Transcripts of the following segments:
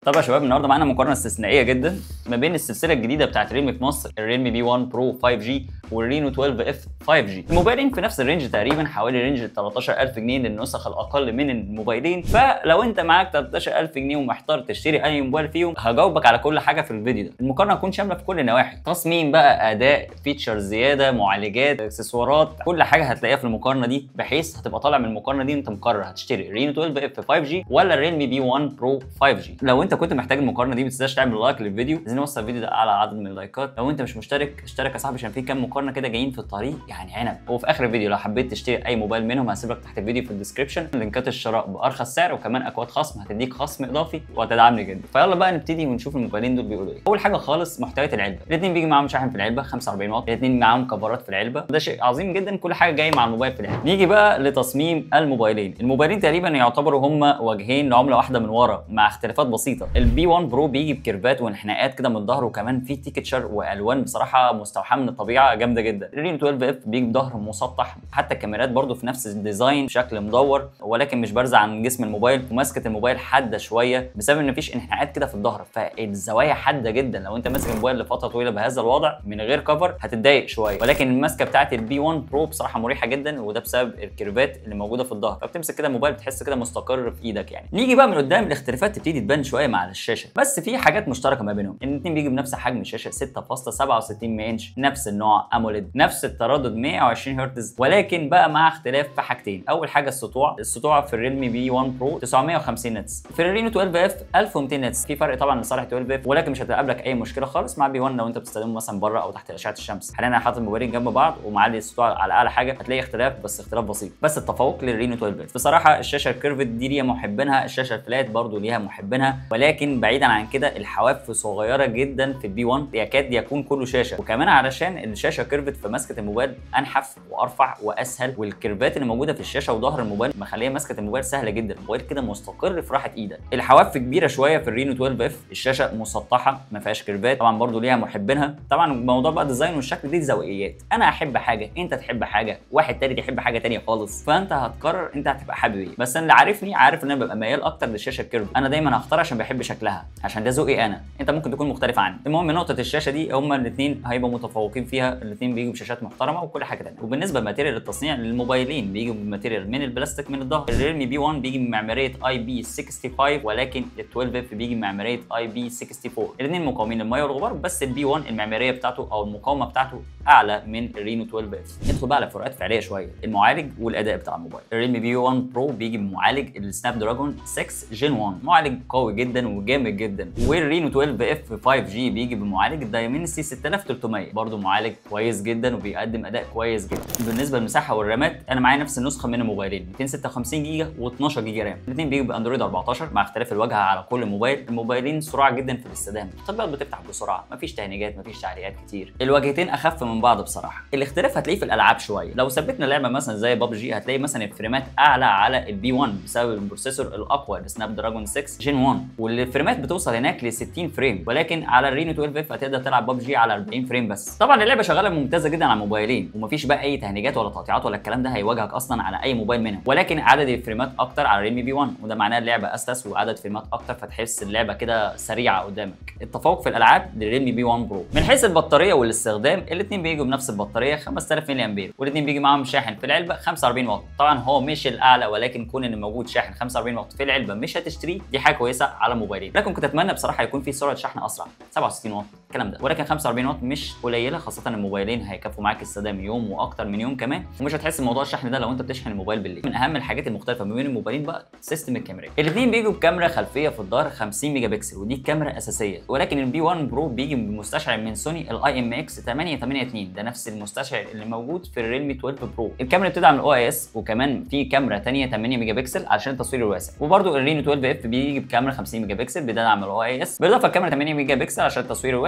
طب يا شباب النهارده معانا مقارنه استثنائيه جدا ما بين السلسله الجديده بتاعت ريلمي في مصر الريلمي بي 1 برو 5G والرينو 12 اف 5G الموبايلين في نفس الرينج تقريبا حوالي رينج 13000 جنيه للنسخ الاقل من الموبايلين فلو انت معاك 13000 جنيه ومحتار تشتري اي موبايل فيهم هجاوبك على كل حاجه في الفيديو ده المقارنه هتكون شامله في كل النواحي تصميم بقى اداء فيتشر زياده معالجات اكسسوارات كل حاجه هتلاقيها في المقارنه دي بحيث هتبقى طالع من المقارنه دي انت مقرر هتشتري رينو 12 اف 5G ولا الريلمي بي 1 برو 5G لو انت كنت محتاج المقارنه دي ما تنساش تعمل لايك للفيديو عايزين نوصل الفيديو ده اعلى عدد من اللايكات لو انت مش مشترك اشترك يا صاحبي عشان في كام مقارنه كده جايين في الطريق يعني عنب وفي اخر الفيديو لو حبيت تشتري اي موبايل منهم هسيب لك تحت الفيديو في الديسكربشن لينكات الشراء بارخص سعر وكمان اكواد خصم هتديك خصم اضافي وهتدعمني جدا فيلا بقى نبتدي ونشوف الموبايلين دول بيقولوا ايه اول حاجه خالص محتويات العلبه الاثنين بيجي معاهم شاحن في العلبه 45 واط الاثنين معاهم كفرات في العلبه ده شيء عظيم جدا كل حاجه جايه مع الموبايل في العلبه نيجي بقى لتصميم الموبايلين الموبايلين تقريبا يعتبروا هم وجهين لعمله واحده من ورا مع اختلافات بسيطه البي 1 برو بيجي بكيرفات وانحناءات كده من الظهر وكمان في تيكتشر والوان بصراحه مستوحاه من الطبيعه جامده جدا الرينو 12 اف بيجي بظهر مسطح حتى الكاميرات برده في نفس الديزاين بشكل مدور ولكن مش بارزه عن جسم الموبايل وماسكه الموبايل حاده شويه بسبب ان مفيش انحناءات كده في الظهر فالزوايا حاده جدا لو انت ماسك الموبايل لفتره طويله بهذا الوضع من غير كفر هتتضايق شويه ولكن الماسكه بتاعت البي 1 برو بصراحه مريحه جدا وده بسبب الكيرفات اللي موجوده في الظهر فبتمسك كده الموبايل بتحس كده مستقر في ايدك يعني نيجي بقى من قدام الاختلافات تبتدي تبان شويه مع الشاشه بس في حاجات مشتركه ما بينهم الاثنين بيجوا بنفس حجم الشاشه 6.67 انش نفس النوع اموليد نفس التردد 120 هرتز ولكن بقى مع اختلاف في حاجتين اول حاجه السطوع السطوع في الريلمي بي 1 برو 950 نتس في الرينو 12 اف 1200 نتس في فرق طبعا لصالح 12 اف ولكن مش هتقابلك اي مشكله خالص مع بي 1 لو انت بتستخدمه مثلا بره او تحت اشعه الشمس حاليا انا حاطط الموبايلين جنب بعض ومعلي السطوع على اعلى حاجه هتلاقي اختلاف بس اختلاف بسيط بس التفوق للرينو 12 اف بصراحه الشاشه الكيرفت دي ليها محبينها الشاشه الفلات برضو ليها محبينها ولكن بعيدا عن كده الحواف صغيره جدا في البي 1 يكاد يكون كله شاشه وكمان علشان الشاشه كيرفت فماسكه الموبايل انحف وارفع واسهل والكيرفات اللي موجوده في الشاشه وظهر الموبايل مخليه ماسكه الموبايل سهله جدا الموبايل كده مستقر في راحه ايدك الحواف كبيره شويه في الرينو 12 اف الشاشه مسطحه ما فيهاش كيرفات طبعا برضو ليها محبينها طبعا موضوع بقى الديزاين والشكل دي ذوقيات انا احب حاجه انت تحب حاجه واحد تالت يحب حاجه تانية خالص فانت هتقرر انت هتبقى حابب ايه بس انا اللي عارفني عارف ان انا ببقى ميال اكتر للشاشه الكيرف انا دايما هختار عشان بحب شكلها عشان ده ذوقي انا انت ممكن تكون مختلف عني المهم نقطه الشاشه دي هما الاثنين هيبقوا متفوقين فيها الاثنين بيجوا بشاشات محترمه وكل حاجه تانية وبالنسبه لماتيريال التصنيع للموبايلين بيجوا بماتيريال من البلاستيك من الظهر الريلمي بي 1 بيجي من معماريه اي بي 65 ولكن ال 12 اف بيجي من معماريه اي بي 64 الاثنين مقاومين للميه والغبار بس البي 1 المعماريه بتاعته او المقاومه بتاعته اعلى من الرينو 12 اف ندخل بقى على فروقات فعليه شويه المعالج والاداء بتاع الموبايل الريلمي بي 1 برو بيجي بمعالج السناب دراجون 6 جين 1 معالج قوي جدا وجامد جدا والرينو 12 اف 5 جي بيجي بمعالج الدايمنسي 6300 برضه معالج كويس جدا وبيقدم اداء كويس جدا بالنسبه للمساحه والرامات انا معايا نفس النسخه من الموبايلين 256 جيجا و12 جيجا رام الاثنين بيجوا باندرويد 14 مع اختلاف الواجهه على كل موبايل الموبايلين سرعه جدا في الاستخدام التطبيقات بتفتح بسرعه مفيش تهنيجات مفيش تعليقات كتير الواجهتين اخف من بعض بصراحه الاختلاف هتلاقيه في الالعاب شويه لو ثبتنا لعبه مثلا زي ببجي هتلاقي مثلا الفريمات اعلى على البي 1 بسبب البروسيسور الاقوى السناب دراجون 6 جين 1 والفريمات بتوصل هناك ل 60 فريم ولكن على الرينو 12 اف هتقدر تلعب ببجي على 40 فريم بس طبعا اللعبه شغاله ممتازه جدا على الموبايلين ومفيش بقى اي تهنيجات ولا تقطيعات ولا الكلام ده هيواجهك اصلا على اي موبايل منهم ولكن عدد الفريمات اكتر على ريلمي بي 1 وده معناه اللعبه اسلس وعدد فريمات اكتر فتحس اللعبه كده سريعه قدامك التفوق في الالعاب للريلمي بي 1 برو من حيث البطاريه والاستخدام الاثنين بيجوا بنفس البطاريه 5000 ملي امبير والاثنين بيجي معاهم شاحن في العلبه 45 واط طبعا هو مش الاعلى ولكن كون ان موجود شاحن 45 واط في العلبه مش هتشتريه دي حاجه كويسه على موبايلين لكن كنت اتمنى بصراحه يكون في سرعه شحن اسرع 67 واط الكلام ده ولكن 45 واط مش قليله خاصه الموبايلين هيكفوا معاك استخدام يوم واكتر من يوم كمان ومش هتحس بموضوع الشحن ده لو انت بتشحن الموبايل بالليل من اهم الحاجات المختلفه ما بين الموبايلين بقى سيستم الكاميرا الاثنين بيجوا بكاميرا خلفيه في الظهر 50 ميجا بكسل ودي كاميرا اساسيه ولكن البي 1 برو بيجي بمستشعر من سوني الاي ام اكس 882 ده نفس المستشعر اللي موجود في الريلمي 12 برو الكاميرا بتدعم الاو اي اس وكمان في كاميرا ثانيه 8 ميجا بكسل عشان التصوير الواسع وبرده الرينو 12 اف بيجي بكاميرا 50 ميجا بكسل بيدعم الاو اي اس بالاضافه لكاميرا 8 ميجا بكسل عشان التصوير الواسع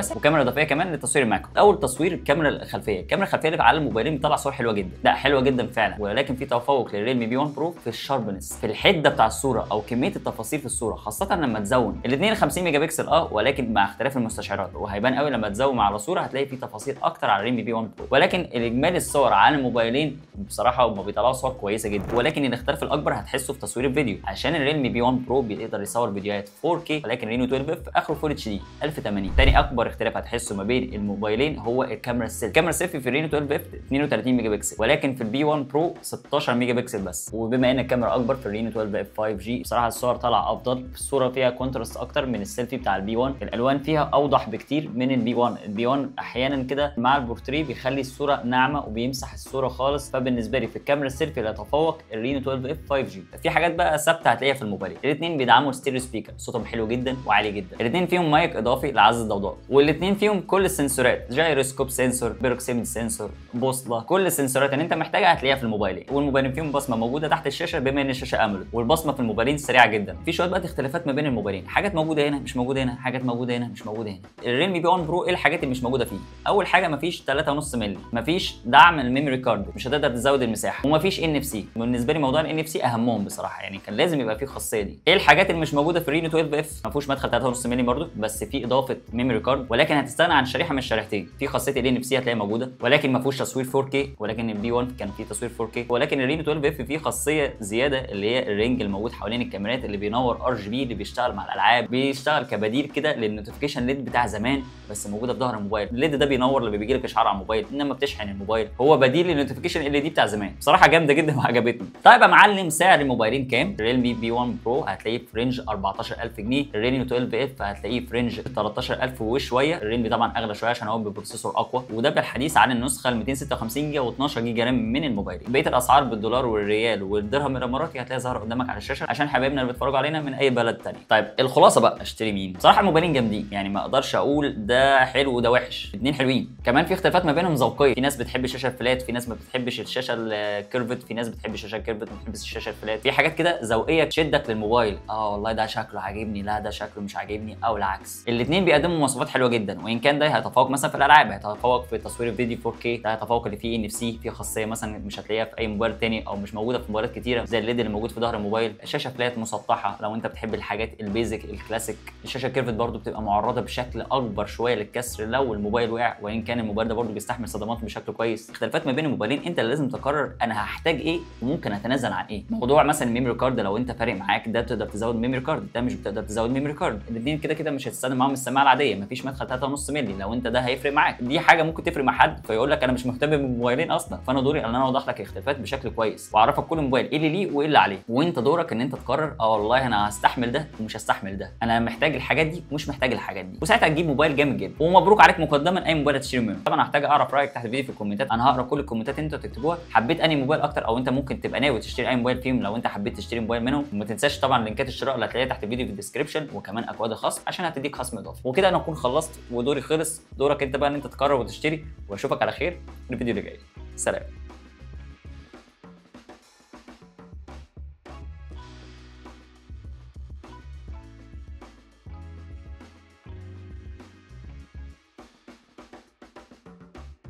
بس وكاميرا اضافيه كمان للتصوير الماكرو اول تصوير الكاميرا الخلفيه الكاميرا الخلفيه اللي على الموبايلين بتطلع صور حلوه جدا لا حلوه جدا فعلا ولكن في تفوق للريلمي بي 1 برو في الشاربنس في الحده بتاع الصوره او كميه التفاصيل في الصوره خاصه لما تزون الاثنين 50 ميجا بكسل اه ولكن مع اختلاف المستشعرات وهيبان قوي لما تزوم على صوره هتلاقي في تفاصيل اكتر على الريلمي بي 1 برو ولكن الاجمالي الصور على الموبايلين بصراحه هم بيطلعوا صور كويسه جدا ولكن الاختلاف الاكبر هتحسه في تصوير الفيديو عشان الريلمي بي 1 برو بيقدر يصور فيديوهات 4K ولكن رينو 12 اف اخره فول اتش دي 1080 تاني اكبر اختلاف هتحسه ما بين الموبايلين هو الكاميرا السيلفي الكاميرا السيلفي في الرينو 12 اف 32 ميجا بكسل ولكن في البي 1 برو 16 ميجا بكسل بس وبما ان الكاميرا اكبر في الرينو 12 اف 5 جي بصراحه الصور طالعه افضل الصوره فيها كونتراست اكتر من السيلفي بتاع البي 1 الالوان فيها اوضح بكتير من البي 1 البي 1 احيانا كده مع البورتريه بيخلي الصوره ناعمه وبيمسح الصوره خالص فبالنسبه لي في الكاميرا السيلفي اللي يتفوق الرينو 12 اف 5 جي في حاجات بقى ثابته هتلاقيها في الموبايل الاثنين بيدعموا ستيريو سبيكر صوتهم حلو جدا وعالي جدا الاثنين فيهم مايك اضافي لعزل الضوضاء والاثنين فيهم كل السنسورات جايروسكوب سنسور بيروكسيميد سنسور بوصله كل السنسورات اللي انت محتاجها هتلاقيها في الموبايلين والموبايلين فيهم بصمه موجوده تحت الشاشه بما ان الشاشه اموليد والبصمه في الموبايلين سريعه جدا في شويه بقى اختلافات ما بين الموبايلين حاجات موجوده هنا مش موجوده هنا حاجات موجوده هنا مش موجوده هنا الريلمي بي 1 برو ايه الحاجات اللي مش موجوده فيه اول حاجه مفيش 3.5 مللي مفيش دعم الميموري كارد مش هتقدر تزود المساحه ومفيش ان اف سي بالنسبه لي موضوع الان اف سي اهمهم بصراحه يعني كان لازم يبقى فيه الخاصيه دي ايه الحاجات اللي مش موجوده في الرينو 12 اف ما فيهوش مدخل 3.5 مللي برضه بس في اضافه ميموري كارد ولكن هتستغنى عن شريحه من الشريحتين في خاصيه الان اف سي هتلاقيها موجوده ولكن ما فيهوش تصوير 4K ولكن البي 1 كان فيه تصوير 4K ولكن الرينو 12 اف فيه خاصيه زياده اللي هي الرينج الموجود حوالين الكاميرات اللي بينور ار جي بي اللي بيشتغل مع الالعاب بيشتغل كبديل كده للنوتيفيكيشن ليد بتاع زمان بس موجوده في ظهر الموبايل الليد ده بينور لما بيجي لك اشعار على الموبايل انما بتشحن الموبايل هو بديل للنوتيفيكيشن ال دي بتاع زمان بصراحه جامده جدا وعجبتني طيب يا معلم سعر الموبايلين كام الريلمي بي 1 برو هتلاقيه في رينج 14000 جنيه الريلمي 12 اف هتلاقيه في رينج 13000 وشويه الريلمي طبعا اغلى شويه عشان هو ببروسيسور اقوى وده بالحديث عن النسخه ال 256 جيجا و12 جيجا رام من الموبايل بقيه الاسعار بالدولار والريال والدرهم الاماراتي هتلاقيها ظاهره قدامك على الشاشه عشان حبايبنا اللي بيتفرجوا علينا من اي بلد تاني طيب الخلاصه بقى اشتري مين بصراحه الموبايلين جامدين يعني ما اقدرش اقول ده حلو وده وحش الاثنين حلوين كمان في اختلافات ما بينهم ذوقيه في ناس بتحب الشاشه الفلات في ناس ما بتحبش الشاشه الكيرفت في ناس بتحب الشاشه الكيرفت ما بتحبش الشاشه الفلات في حاجات كده ذوقيه تشدك للموبايل اه والله ده شكله عاجبني لا ده شكله مش عاجبني او العكس الاثنين بيقدموا مواصفات حلوه جدا وان كان ده هيتفوق مثلا في الالعاب هيتفوق في تصوير الفيديو 4K ده هيتفوق اللي فيه ان اف سي في خاصيه مثلا مش هتلاقيها في اي موبايل تاني او مش موجوده في موبايلات كتيره زي الليد اللي موجود في ظهر الموبايل الشاشه فلات مسطحه لو انت بتحب الحاجات البيزك الكلاسيك الشاشه كيرفت برضو بتبقى معرضه بشكل اكبر شويه للكسر لو الموبايل وقع وان كان الموبايل ده برضو بيستحمل صدمات بشكل كويس اختلافات ما بين الموبايلين انت اللي لازم تقرر انا هحتاج ايه وممكن اتنازل عن ايه موضوع مثلا الميموري كارد لو انت فارق معاك ده تقدر تزود ميموري كارد ده مش بتقدر تزود ميموري كارد الاثنين كده كده مش هتستخدم معاهم السماعه العاديه مفيش مدخل 3.5 مللي لو انت ده هيفرق معاك دي حاجه ممكن تفرق مع حد فيقول لك انا مش مهتم بالموبايلين اصلا فانا دوري ان انا اوضح لك الاختلافات بشكل كويس واعرفك كل موبايل ايه اللي ليه وايه اللي عليه وانت دورك ان انت تقرر اه والله انا هستحمل ده ومش هستحمل ده انا محتاج الحاجات دي ومش محتاج الحاجات دي وساعتها تجيب موبايل جامد جدا ومبروك عليك مقدما اي موبايل هتشتري منه طبعا هحتاج اعرف رايك تحت الفيديو في الكومنتات انا هقرا كل الكومنتات اللي انتوا تكتبوها حبيت انهي موبايل اكتر او انت ممكن تبقى ناوي تشتري اي موبايل فيهم لو انت حبيت تشتري موبايل منهم وما تنساش طبعا لينكات الشراء اللي هتلاقيها تحت الفيديو في الديسكربشن وكمان اكواد الخصم عشان هتديك خصم اضافي وكده انا اكون خلصت ودوري خلص دورك انت بقى ان انت تقرر وتشتري واشوفك على خير في الفيديو اللي جاي سلام